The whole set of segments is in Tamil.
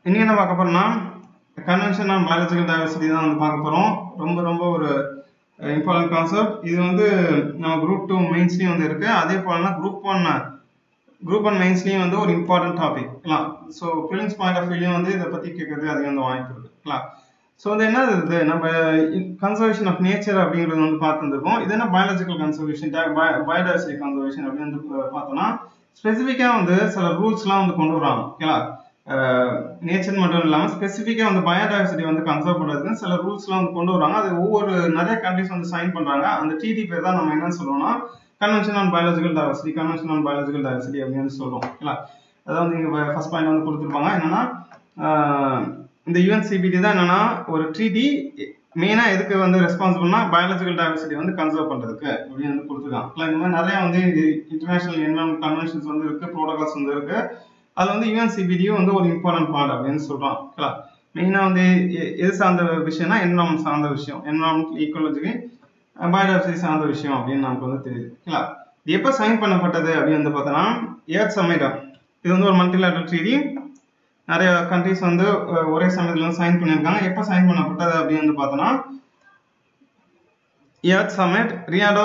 இன்னைக்கு என்ன பார்க்க போறோம்னா கன்வென்ஷன் ஆன் பயாலஜிக்கல் டைவர்சிட்டி தான் வந்து பார்க்க போறோம் ரொம்ப ரொம்ப ஒரு இம்பார்ட்டன்ட் கான்செப்ட் இது வந்து நம்ம குரூப் டூ மெயின்ஸ்லயும் வந்து இருக்கு அதே போலனா குரூப் ஒன் குரூப் ஒன் மெயின்ஸ்லயும் வந்து ஒரு important topic so prelims point of வியூலையும் வந்து இதை பத்தி கேட்கறது அதிகம் வந்து வாய்ப்பு இருக்கு ஸோ வந்து என்ன இது நம்ம கன்சர்வேஷன் ஆஃப் நேச்சர் அப்படிங்கிறது வந்து பார்த்துருக்கோம் இது என்ன பயாலஜிக்கல் கன்சர்வேஷன் பயோடைவர்சிட்டி கன்சர்வேஷன் அப்படின்னு வந்து பார்த்தோம்னா ஸ்பெசிஃபிக்காக வந்து சில ரூல்ஸ்லாம் வந்து கொண்டு வராங்க ஓகேங்களா நேச்சர் மட்டும் இல்லாமல் ஸ்பெசிஃபிக்காக வந்து பயோடைவர்சிட்டி வந்து கன்சர்வ் பண்ணுறதுக்கு சில ரூல்ஸ்லாம் வந்து கொண்டு வராங்க அது ஒவ்வொரு நிறைய கண்ட்ரிஸ் வந்து சைன் பண்ணுறாங்க அந்த டிடி பேர் தான் நம்ம என்ன சொல்லுவோம்னா convention on biological diversity convention on biological diversity அப்படின்னு சொல்லுவோம் ஓகேங்களா அதாவது இங்கே ஃபர்ஸ்ட் பாயிண்ட் வந்து கொடுத்துருப்பாங்க என்னன்னா இந்த யூஎன்சிபிடி தான் என்னன்னா ஒரு ட்ரீட்டி மெயினாக எதுக்கு வந்து ரெஸ்பான்சிபிள்னா பயாலஜிக்கல் டைவர்சிட்டி வந்து கன்சர்வ் பண்ணுறதுக்கு அப்படின்னு வந்து கொடுத்துருக்காங்க இந்த மாதிரி நிறைய வந்து இன்டர்நேஷனல் என்வரன்மெண்ட் கன்வென்ஷன்ஸ் வந்து இருக்கு ப்ரோட்டோகால்ஸ் வந்து இருக்கு அது வந்து யூஎன்சிபிடியும் வந்து ஒரு இம்பார்ட்டன்ட் பார்ட் அப்படின்னு சொல்றோம் ஓகேங்களா மெயினாக வந்து எது சார்ந்த விஷயம்னா என்வரான்மெண்ட் சார்ந்த விஷயம் என்வரான்மெண்ட் ஈக்குவலஜிக்கு பயோடைவர்சிட்டி சார்ந்த விஷயம் அப்படின்னு நமக்கு வந்து தெரியுது ஓகேங்களா இது எப்போ சைன் பண்ணப்பட்டது அப்படின்னு வந்து பார்த்தோன்னா ஏர்த் சமைடம் இது வந்து ஒரு மல்டிலேட்டர் ட்ரீடி நிறைய கண்ட்ரிஸ் வந்து ஒரே சமயத்தில் வந்து சைன் பண்ணியிருக்காங்க எப்போ சைன் பண்ணப்பட்டது அப்படின்னு வந்து பார்த்தோன்னா ஏர்த் சமிட் ரியாடோ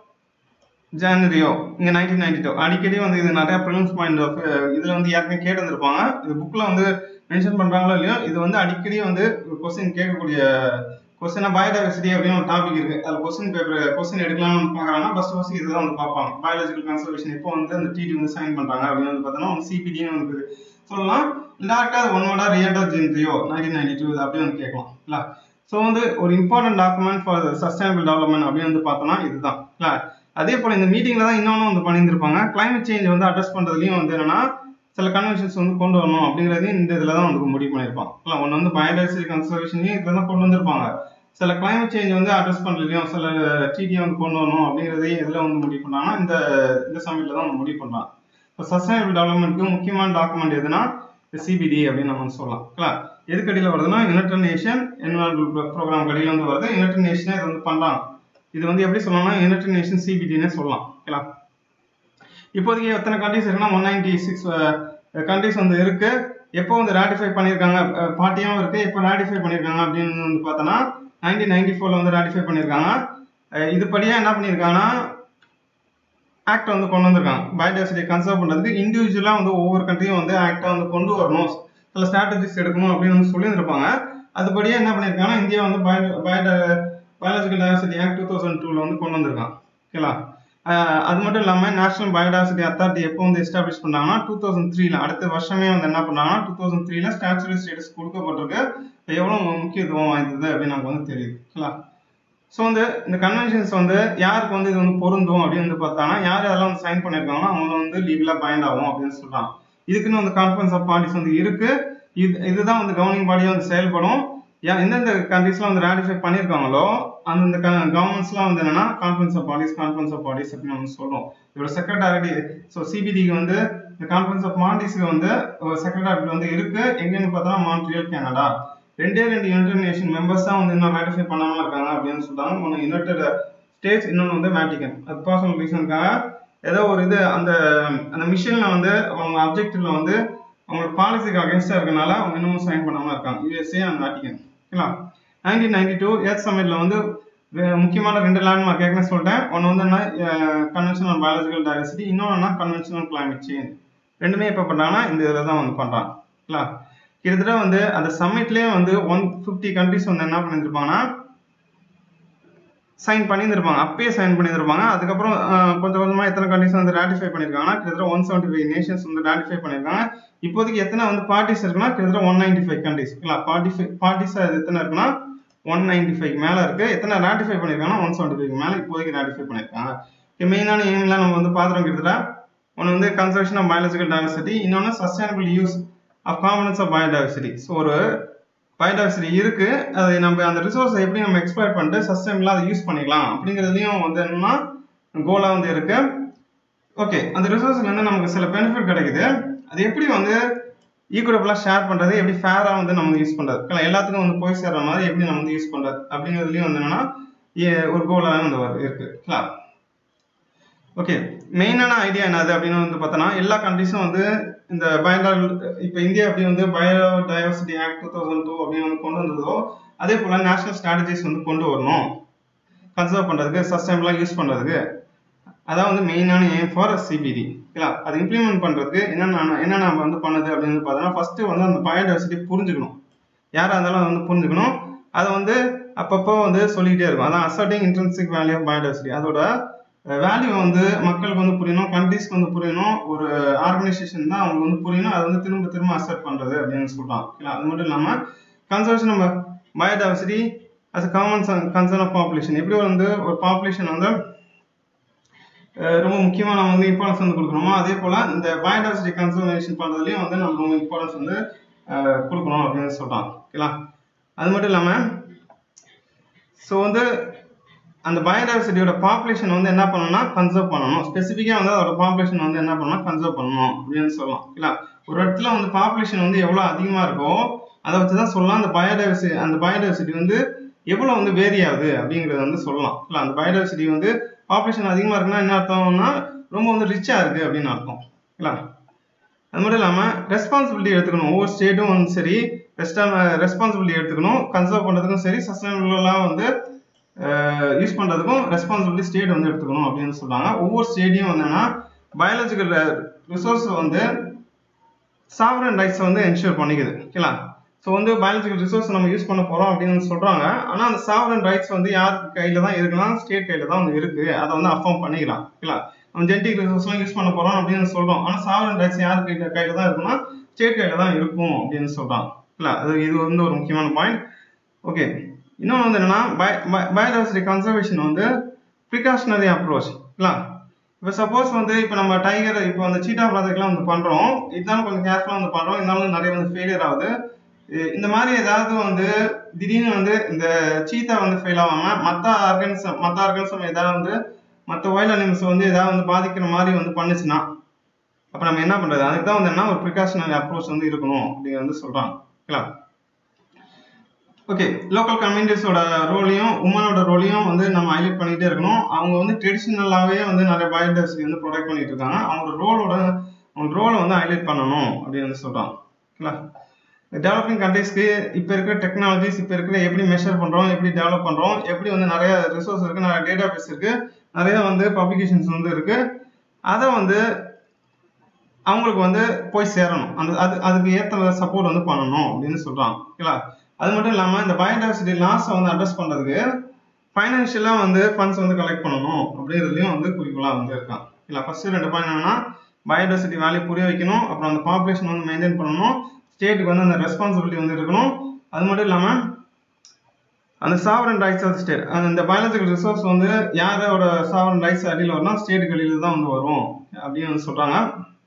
ஜானரியோ இங்கே நைன்டீன் நைன்டி டூ அடிக்கடி வந்து இது நிறைய ப்ரிலிம்ஸ் பாயிண்ட் ஆஃப் இதில் வந்து யாருமே கேட்டு வந்திருப்பாங்க இது புக்கில் வந்து மென்ஷன் பண்ணுறாங்களோ இல்லையோ இது வந்து அடிக்கடி வந்து கொஸ்டின் கேட்கக்கூடிய கொஸ்டினா பயோடைவர்சிட்டி அப்படின்னு ஒரு டாபிக் இருக்கு அதில் கொஸ்டின் பேப்பர் கொஸ்டின் எடுக்கலாம்னு வந்து பார்க்குறாங்கன்னா ஃபர்ஸ்ட் ஃபர்ஸ்ட் இதுதான் வந்து பார்ப்பாங்க பயாலஜிக்கல் கன்சர்வேஷன் எப்போ வந்து அந்த டிடி வந்து சைன் பண்ணுறாங்க அப்படின்னு வந்து பார்த்தோன்னா வந்து சிபிடின்னு இருக்குது சொல்லலாம் டேரக்டாக அது ஒன்னோட Rio de Janeiro nineteen ninety two அப்படி வந்து கேட்கலாம் இல்லை ஸோ வந்து ஒரு important document for sustainable development அப்படின்னு வந்து பார்த்தோன்னா இதுதான் இல்லை அதே போல் இந்த மீட்டிங்கில் தான் இன்னொன்று வந்து பண்ணியிருந்திருப்பாங்க கிளைமேட் சேஞ்ச் வந்து அட்ரஸ் பண்ணுறதுலையும் வந்து என்னன்னா சில கன்வென்ஷன்ஸ் வந்து கொண்டு வரணும் அப்படிங்கிறதையும் இந்த இதில் தான் வந்து முடிவு பண்ணியிருப்பாங்க இல்லை ஒன்று வந்து பயோடைவர்சிட்டி கன்சர்வேஷனையும் இதில் தான் கொண்டு வந்திருப்பாங்க சில கிளைமேட் சேஞ்ச் வந்து அட்ரஸ் பண்ணுறதுலையும் சில டிடியை வந்து கொண்டு வரணும் அப்படிங்கிறதையும் இதில் வந்து முடிவு பண்ணாங்கன்னா இந்த இந்த சமயத்தில் தான் வந்து முடிவு பண்ணுறாங்க இப்போ சஸ்டைனபிள் டெவலப்மெண்ட்க்கு முக்கியமான டாக்குமெண்ட் எதுனா சிபிடி அப்படின்னு நம்ம சொல்லலாம் ஓகேங்களா எதுக்கு அடியில் வருதுன்னா யுனைடெட் நேஷன் என்வரான்மெண்ட் ப்ரோக்ராம் அடியில் வந்து வருது யுனைடெட் நேஷனே இது வந்து பண்ணுறாங்க இது வந்து எப்படி சொல்லலாம்னா யுனைடெட் நேஷன் சிபிடினே சொல்லலாம் ஓகேங்களா இப்போதைக்கு எத்தனை கண்ட்ரிஸ் இருக்குன்னா ஒன் நைன்டி சிக்ஸ் கண்ட்ரிஸ் வந்து இருக்கு எப்போ வந்து ராட்டிஃபை பண்ணியிருக்காங்க பார்ட்டியாகவும் இருக்கு எப்போ ராட்டிஃபை பண்ணியிருக்காங்க அப்படின்னு வந்து பார்த்தோன்னா நைன்டீன் நைன்டி ஃபோர்ல வந்து ராட்டிஃபை பண்ணியிருக்காங்க இதுபடியா என்ன பண்ணியிருக்காங்கன்னா ஆக்ட் வந்து கொண்டு வந்திருக்காங்க பயோடைவர்சிட்டி கன்சர்வ் பண்ணுறதுக்கு இண்டிவிஜுவலாக வந்து ஒவ்வொரு கண்ட்ரியும் வந்து ஆக்டை வந்து கொண்டு வரணும் சில ஸ்ட்ராட்டஜிஸ் எடுக்கணும் அப்படின்னு வந்து சொல்லியிருப்பாங்க அதுபடியே என்ன பண்ணியிருக்காங்கன்னா இந்தியா வந்து bio bio biological diversity act two thousand டூவில் வந்து கொண்டு வந்திருக்கான் ஓகேங்களா அது மட்டும் இல்லாமல் நேஷனல் பயோடைவர்சிட்டி அத்தாரிட்டி எப்போ வந்து எஸ்டாப்ளிஷ் பண்ணாங்கன்னா டூ தௌசண்ட் த்ரீல அடுத்த வருஷமே வந்து என்ன பண்ணாங்கன்னா டூ தௌசண்ட் த்ரீல ஸ்டாச்சுரி ஸ்டேட்டஸ் கொடுக்கப்பட்டிருக்கு எவ்வளோ முக்கியத்துவம் வாய்ந்தது அப்படின்னு நமக்கு வந்து தெரியுது ஓகேங்களா ஸோ வந்து இந்த கன்வென்ஷன்ஸ் வந்து யாருக்கு வந்து இது வந்து பொருந்தும் அப்படின்னு வந்து பார்த்தாங்கன்னா யார் யாரெல்லாம் வந்து சைன் பண்ணியிருக்காங்கன்னா அவங்க வந்து லீகலாக பயண்ட் ஆகும் அப்படின்னு சொல்கிறாங்க இதுக்குன்னு வந்து கான்ஃபரன்ஸ் ஆஃப் பார்ட்டிஸ் வந்து இருக்கு இது இதுதான் வந்து கவர்னிங் பாடியாக வந்து செயல்படும் எந்தெந்த கண்ட்ரீஸ்லாம் வந்து ராட்டிஃபை பண்ணியிருக்காங்களோ அந்தந்த கவர்மெண்ட்ஸ்லாம் வந்து என்னன்னா conference of parties conference of parties அப்படின்னு நம்ம சொல்றோம் இதோட செக்ரட்டாரிட்டி ஸோ சிபிடிக்கு வந்து இந்த கான்ஃபரன்ஸ் ஆஃப் மாண்டிஸ்க்கு வந்து ஒரு செக்ரட்டாரிட்டி வந்து இருக்கு எங்கன்னு பார்த்தா மான்ட்ரியல் கனடா ரெண்டே ரெண்டு யுனைடெட் நேஷன் மெம்பர்ஸ் தான் வந்து இன்னும் ராட்டிஃபை பண்ணாம இருக்காங்க அப்படின்னு சொல்றாங்க ஒன்று யுனைடெட் ஸ்டேட்ஸ் இன்னொன்று வந்து வேட்டிகன் அது பர்சனல் ரீசனுக்காக ஏதோ ஒரு இது அந்த அந்த மிஷன்ல வந்து அவங்க அப்ஜெக்டிவ்ல வந்து அவங்களோட பாலிசிக்கு அகேன்ஸ்டா இருக்கனால அவங்க இன்னமும் சைன் பண்ணாம இருக்காங்க யூஎஸ்ஏ அண்ட் வேட்டிகன் ஓகேங்களா நைன்டீன் நைன்டி டூ ஏர்த் சமிட்ல வந்து முக்கியமான ரெண்டு லேண்ட்மார்க் ஏற்கனவே சொல்லிட்டேன் ஒன்று வந்து என்ன கன்வென்ஷன் ஆன் பயாலஜிக்கல் டைவர்சிட்டி இன்னொன்று கன்வென்ஷன் ஆன் கிளைமேட் சேஞ்ச் ரெண்டுமே எப்போ பண்ணுறாங்கன்னா இந்த இதில் தான் வந்து பண்ணுறாங்க ஓகேங்களா கிட்டத்தட்ட வந்து அந்த சம்மிட்லேயே வந்து ஒன் ஃபிஃப்டி கண்ட்ரிஸ் வந்து என்ன பண்ணியிருப்பாங்கன்னா சைன் பண்ணியிருந்திருப்பாங்க அப்பயே சைன் பண்ணியிருப்பாங்க அதுக்கப்புறம் கொஞ்சம் கொஞ்சமாக எத்தனை கண்ட்ரிஸ் வந்து ராட்டிஃபை பண்ணியிருக்காங்கன்னா கிட்டத்தட்ட ஒன் செவன்டி ஃபைவ் நேஷன்ஸ் வந்து ராட்டிஃபை பண்ணியிருக்காங்க இப்போதைக்கு எத்தனை வந்து பார்ட்டிஸ் இருக்குன்னா கிட்டத்தட்ட ஒன் நைன்டி ஃபைவ் கண்ட்ரிஸ் ஓகேங்களா பார்ட்டி ஃபைவ் பார்ட்டிஸ் அது எத்தனை இருக்குன்னா ஒன் நைன்டி ஃபைவ் மேலே இருக்கு எத்தனை ராட்டிஃபை பண்ணியிருக்காங்கன்னா ஒன் செவன்டி ஃபைவ் மேலே இப்போதைக்கு ராட்டிஃபை பண்ணியிருக்காங்க மெயினான எய்ம்லாம் நம்ம வந்து பார்த்துறோம் கிட்டத்தட்ட ஒன்று வந்து கன்சர்வேஷன் ஆஃப் பயாலஜிக்கல் டைவர்சிட்டி இன்னொன்று sustainable use of components of biodiversity so ஒரு பயோடைவர்சிட்டி இருக்கு அதை நம்ம அந்த ரிசோர்ஸை எப்படி நம்ம எக்ஸ்ப்ளாய்ட் பண்ணிட்டு சஸ்டைனபிளாக அதை யூஸ் பண்ணிக்கலாம் அப்படிங்கிறதுலையும் வந்து என்னன்னா கோலாக வந்து இருக்கு ஓகே அந்த ரிசோர்ஸ்ல இருந்து நமக்கு சில பெனிஃபிட் கிடைக்குது அது எப்படி வந்து ஈக்குவலபிளாக ஷேர் பண்ணுறது எப்படி ஃபேராக வந்து நம்ம யூஸ் பண்ணுறது எல்லாத்துக்கும் வந்து போய் சேர்ற மாதிரி எப்படி நம்ம வந்து யூஸ் பண்ணுறது அப்படிங்கிறதுலையும் வந்து என்னன்னா ஒரு கோலாக வந்து இருக்கு ஓகே மெயினான ஐடியா என்னது அப்படின்னு வந்து பார்த்தோன்னா எல்லா கண்ட்ரிஸும் வந்து இந்த பயோ இப்போ இந்தியா எப்படி வந்து biodiversity act two thousand two அப்படின்னு வந்து கொண்டு வந்ததோ அதே போல நேஷனல் ஸ்ட்ராட்டஜிஸ் வந்து கொண்டு வரணும் கன்சர்வ் பண்றதுக்கு சஸ்டைனபிளாக யூஸ் பண்றதுக்கு அதான் வந்து மெயினான எய்ம் ஃபார் சிபிடி ஓகேங்களா அது இம்ப்ளிமெண்ட் பண்றதுக்கு என்னென்ன என்னென்ன வந்து பண்ணுது அப்படின்னு பார்த்தோம்னா ஃபர்ஸ்ட் வந்து அந்த பயோடைவர்சிட்டி புரிஞ்சுக்கணும் யாராக இருந்தாலும் அதை வந்து புரிஞ்சுக்கணும் அதை வந்து அப்பப்போ வந்து சொல்லிக்கிட்டே இருக்கும் அதான் asserting intrinsic value of biodiversity அதோட வேல்யூ வந்து மக்களுக்கு வந்து புரியணும் கண்ட்ரீஸ்க்கு வந்து புரியணும் ஒரு ஆர்கனைசேஷன் தான் அவங்களுக்கு வந்து புரியணும் அதை வந்து திரும்ப திரும்ப அசர்ட் பண்றது அப்படின்னு சொல்றாங்க ஓகேங்களா அது மட்டும் இல்லாமல் கன்சர்வேஷன் நம்ம biodiversity as common concern of population எப்படி வந்து ஒரு பாப்புலேஷன் வந்து அஹ் ரொம்ப முக்கியமா நம்ம வந்து இம்பார்ட்டன்ஸ் வந்து கொடுக்குறோமோ அதே போல இந்த பயோடைவர்சிட்டி கன்சர்வேஷன் பண்றதுலயும் வந்து நம்ம ரொம்ப இம்பார்ட்டன்ஸ் வந்து அஹ் கொடுக்கணும் அப்படின்னு சொல்றாங்க ஓகேங்களா அது மட்டும் இல்லாம ஸோ வந்து அந்த பயோடைவர்சிட்டியோட பாப்புலேஷன் வந்து என்ன பண்ணணும்னா கன்சர்வ் பண்ணணும் ஸ்பெசிஃபிக்காக வந்து அதோட பாப்புலேஷன் வந்து என்ன பண்ணணும் கன்சர்வ் பண்ணணும் அப்படின்னு சொல்லலாம் ஓகேங்களா ஒரு இடத்துல வந்து பாப்புலேஷன் வந்து எவ்வளோ அதிகமாக இருக்கோ அதை வச்சு தான் சொல்லலாம் அந்த பயோடைவர்சிட்டி அந்த பயோடைவர்சிட்டி வந்து எவ்வளோ வந்து வேரி ஆகுது அப்படிங்கிறத வந்து சொல்லலாம் இல்லை அந்த பயோடைவர்சிட்டி வந்து பாப்புலேஷன் அதிகமாக இருக்குன்னா என்ன அர்த்தம்னா ரொம்ப வந்து ரிச்சாக இருக்குது அப்படின்னு அர்த்தம் இல்லை அது மட்டும் இல்லாமல் ரெஸ்பான்சிபிலிட்டி எடுத்துக்கணும் ஒவ்வொரு ஸ்டேட்டும் வந்து சரி ரெஸ்டான ரெஸ்பான்சிபிலிட்டி எடுத்துக்கணும் கன்சர்வ் பண்ணுறதுக்கும் சரி சஸ்டைனபிளாக வந்து யூஸ் பண்ணுறதுக்கும் ரெஸ்பான்சிபிலிட்டி ஸ்டேட் வந்து எடுத்துக்கணும் அப்படின்னு சொல்றாங்க ஒவ்வொரு ஸ்டேட்டையும் வந்து என்னன்னா பயாலஜிக்கல் ரிசோர்ஸ் வந்து சாவரன் ரைட்ஸை வந்து என்ஷூர் பண்ணிக்குது ஓகேங்களா ஸோ வந்து பயாலஜிக்கல் ரிசோர்ஸ் நம்ம யூஸ் பண்ண போகிறோம் அப்படின்னு சொல்கிறாங்க ஆனால் அந்த சாவரன் ரைட்ஸ் வந்து யாருக்கு கையில் தான் இருக்குன்னா ஸ்டேட் கையில் தான் வந்து இருக்குது அதை வந்து அஃபார்ம் பண்ணிக்கலாம் ஓகேங்களா நம்ம ஜெனடிக் ரிசோர்ஸ்லாம் யூஸ் பண்ண போகிறோம் அப்படின்னு சொல்கிறோம் ஆனால் சாவரன் ரைட்ஸ் யார் கையில் கையில் தான் இருக்குன்னா ஸ்டேட் கையில் தான் இருக்கும் அப்படின்னு சொல்கிறாங்க இல்லை அது இது வந்து ஒரு முக்கியமான பாயிண்ட் ஓகே இன்னொன்று வந்து என்னன்னா பயோடைவர்சிட்டி கன்சர்வேஷன் வந்து ப்ரிகாஷனரி அப்ரோச் இல்லை இப்போ சப்போஸ் வந்து இப்போ நம்ம டைகர் இப்போ அந்த சீட்டா ப்ராஜெக்ட்லாம் வந்து பண்ணுறோம் இருந்தாலும் கொஞ்சம் கேர்ஃபுல்லாக வந்து பண்ணுறோம் இருந்தாலும் நிறைய வந்து ஃபெயிலியர் ஆகுது இ- இந்த மாதிரி ஏதாவது வந்து திடீர்னு வந்து இந்த சீத்தா வந்து ஃபெயில் ஆகாமல் மற்ற ஆர்கனிசம் மற்ற ஆர்கனிசம் ஏதாவது வந்து மற்ற வைல்ட் அனிமல்ஸ் வந்து ஏதாவது வந்து பாதிக்கிற மாதிரி வந்து பண்ணுச்சுன்னா அப்போ நம்ம என்ன பண்ணுறது அதுக்கு தான் வந்து என்ன ஒரு ப்ரிகாஷனரி அப்ரோச் வந்து இருக்கணும் அப்படிங்கிறது வந்து சொல்கிறாங்க ஓகேங்களா ஓகே லோக்கல் கம்யூனிட்டிஸோட ரோலையும் உமனோட ரோலையும் வந்து நம்ம ஹைலைட் பண்ணிட்டே இருக்கணும் அவங்க வந்து ட்ரெடிஷ்னலாகவே வந்து நிறைய பயோடைவர்சிட்டி வந்து ப்ரொடெக்ட் பண்ணிட்டு இருக்காங்க அவங்களோட ரோலோட அவங்க ரோலை வந்து ஹைலைட் பண்ணணும் அப்படின்னு வந்து சொல்கிறாங்க ஓகேங்களா டெவலப்பிங் கண்ட்ரீஸ்க்கு இப்போ இருக்கிற டெக்னாலஜிஸ் இப்போ இருக்கிற எப்படி மெஷர் பண்ணுறோம் எப்படி டெவலப் பண்ணுறோம் எப்படி வந்து நிறைய ரிசோர்ஸ் இருக்குது நிறைய டேட்டா பேஸ் இருக்குது நிறைய வந்து பப்ளிகேஷன்ஸ் வந்து இருக்குது அதை வந்து அவங்களுக்கு வந்து போய் சேரணும் அந்த அது அதுக்கு ஏற்ற சப்போர்ட் வந்து பண்ணணும் அப்படின்னு சொல்றாங்க ஓகேங்களா அது மட்டும் இல்லாமல் இந்த பயோடைவர்சிட்டி லாஸை வந்து அட்ரஸ் பண்ணுறதுக்கு ஃபைனான்ஷியலாக வந்து ஃபண்ட்ஸ் வந்து கலெக்ட் பண்ணணும் அப்படிங்கிறதுலையும் வந்து குறிக்கோளாக வந்து இருக்கான் இல்லை ஃபர்ஸ்ட் ரெண்டு பாயிண்ட் என்னன்னா பயோடைவர்சிட்டி வேல்யூ புரிய வைக்கணும் அப்புறம் அந்த பாப்புலேஷன் வந்து மெயின்டைன் பண்ணணும் ஸ்டேட்டுக்கு வந்து அந்த ரெஸ்பான்சிபிலிட்டி வந்து இருக்கணும் அது மட்டும் இல்லாமல் அந்த சாவரன் ரைட்ஸ் ஆஃப் ஸ்டேட் அந்த பயாலஜிக்கல் ரிசோர்ஸ் வந்து யாரோட சாவரன் ரைட்ஸ் அடியில் வரும்னா ஸ்டேட்டுக்கு அடியில் தான் வந்து வரும் அப்படின்னு வந்து சொல்கிறாங்க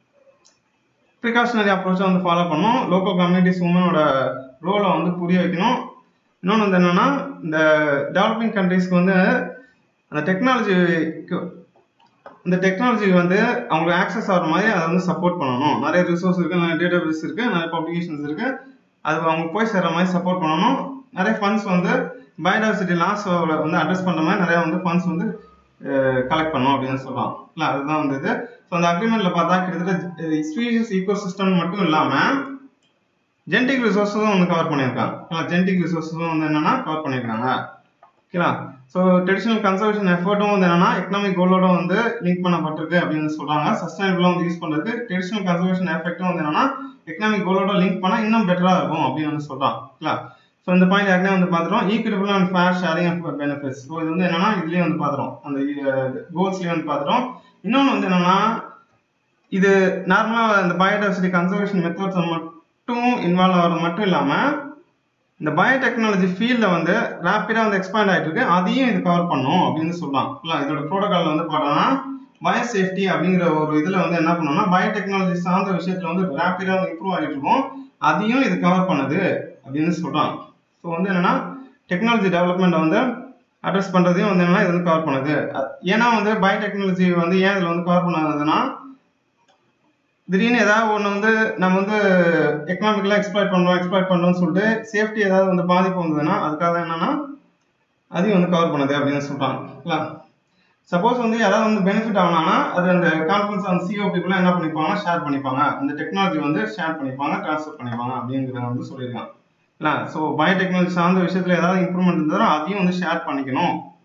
ப்ரிகாஷனரி அப்ரோச்சை வந்து ஃபாலோ பண்ணணும் லோக்கல் கம்யூனிட்டிஸ் உமனோட ரோலை வந்து புரிய வைக்கணும் இன்னொன்று வந்து என்னன்னா இந்த டெவலப்பிங் கண்ட்ரீஸ்க்கு வந்து அந்த டெக்னாலஜிக்கு இந்த டெக்னாலஜி வந்து அவங்களுக்கு ஆக்சஸ் ஆகிற மாதிரி அதை வந்து சப்போர்ட் பண்ணணும் நிறைய ரிசோர்ஸ் இருக்குது நிறைய டேட்டா பேஸ் இருக்குது நிறைய பப்ளிகேஷன்ஸ் இருக்குது அது அவங்களுக்கு போய் சேர்ற மாதிரி சப்போர்ட் பண்ணணும் நிறைய ஃபண்ட்ஸ் வந்து பயோடைவர்சிட்டி லாஸ் வந்து அட்ரஸ் பண்ணுற மாதிரி நிறைய வந்து ஃபண்ட்ஸ் வந்து கலெக்ட் பண்ணணும் அப்படின்னு சொல்கிறாங்க இல்லை அதுதான் வந்து இது ஸோ அந்த அக்ரிமெண்ட்டில் பார்த்தா கிட்டத்தட்ட ஸ்பீஷியஸ் ஈகோ சிஸ்டம் மட்டும் இல்லாமல் ஜெனடிக் ரிசோர்ஸஸும் வந்து கவர் பண்ணியிருக்காங்க ஓகேங்களா ஜெனடிக் ரிசோர்ஸஸும் வந்து என்னன்னா கவர் பண்ணியிருக்காங்க ஓகேங்களா ஸோ ட்ரெடிஷனல் கன்சர்வேஷன் எஃபர்ட்டும் வந்து என்னன்னா எக்கனாமிக் கோலோட வந்து லிங்க் பண்ணப்பட்டிருக்கு அப்படின்னு சொல்றாங்க சஸ்டைனபிளாக வந்து யூஸ் பண்ணுறதுக்கு ட்ரெடிஷனல் கன்சர்வேஷன் எஃபெக்ட்டும் வந்து என்னன்னா எக்கனாமிக் கோலோட லிங்க் பண்ணால் இன்னும் பெட்டராக இருக்கும் அப்படின்னு வந்து சொல்றாங்க ஓகேங்களா ஸோ இந்த பாயிண்ட் ஏற்கனவே வந்து பார்த்துறோம் equal and fair sharing of benefits so இது வந்து என்னன்னா இதுலேயே வந்து பார்த்துறோம் அந்த கோல்ஸ்லேயே வந்து பார்த்துறோம் இன்னொன்று வந்து என்னன்னா இது நார்மலாக இந்த பயோடைவர்சிட்டி கன்சர்வேஷன் மெத்தட்ஸ் மட்டும் இன்வால்வ் ஆகிறது மட்டும் இல்லாமல் இந்த பயோடெக்னாலஜி ஃபீல்டில் வந்து ரேப்பிடாக வந்து எக்ஸ்பேண்ட் ஆகிட்டு இருக்கு அதையும் இது கவர் பண்ணும் அப்படின்னு சொல்லலாம் இல்லை இதோட ப்ரோட்டோகால் வந்து பார்த்தோம்னா பயோ சேஃப்டி அப்படிங்கிற ஒரு இதில் வந்து என்ன பண்ணோம்னா பயோடெக்னாலஜி சார்ந்த விஷயத்தில் வந்து ரேப்பிடாக வந்து இம்ப்ரூவ் ஆகிட்டு இருக்கும் அதையும் இது கவர் பண்ணுது அப்படின்னு சொல்கிறாங்க ஸோ வந்து என்னன்னா டெக்னாலஜி டெவலப்மெண்ட்டை வந்து அட்ரஸ் பண்ணுறதையும் வந்து என்னன்னா இது வந்து கவர் பண்ணுது அ- ஏன்னா வந்து பயோடெக்னாலஜி வந்து ஏன் இதில் வந்து கவர் பண்ணாததுன்னா திடீர்னு ஏதாவது ஒன்று வந்து நம்ம வந்து எக்கனாமிக்கலாக எக்ஸ்ப்ளாய்ட் பண்ணுறோம் எக்ஸ்ப்ளாய்ட் பண்ணுறோம்னு சொல்லிட்டு சேஃப்டி ஏதாவது வந்து பாதிப்பு வந்ததுன்னா அதுக்காக என்னன்னா அதையும் வந்து கவர் பண்ணுது அப்படின்னு சொல்கிறாங்க சப்போஸ் வந்து யாராவது வந்து பெனிஃபிட் ஆகணும்னா அது அந்த கான்ஃபரன்ஸ் அந்த சிஓபிக்குள்ள என்ன பண்ணிப்பாங்கன்னா ஷேர் பண்ணிப்பாங்க அந்த டெக்னாலஜி வந்து ஷேர் பண்ணிப்பாங்க ட்ரான்ஸ்ஃபர் பண்ணிப்பாங்க அப்படிங்கிறத வந்து சொல்லியிருக்காங்க இல்லை ஸோ பயோடெக்னாலஜி சார்ந்த விஷயத்துல ஏதாவது இம்ப்ரூவ்மெண்ட் இருந்தாலும் அதையும் வந்து ஷேர் பண்ணிக்கணும்